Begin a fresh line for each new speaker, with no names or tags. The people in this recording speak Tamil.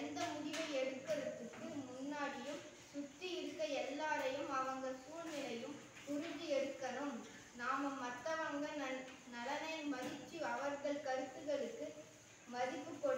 எந்த முடிவை எடுக்கிறதுக்கு முன்னாடியும் சுத்தி இருக்க எல்லாரையும் அவங்க சூழ்நிலையும் புரிஞ்சு எடுக்கணும் நாம மத்தவங்க நல் நலனை மதிச்சு அவர்கள் கருத்துகளுக்கு மதிப்பு கொடு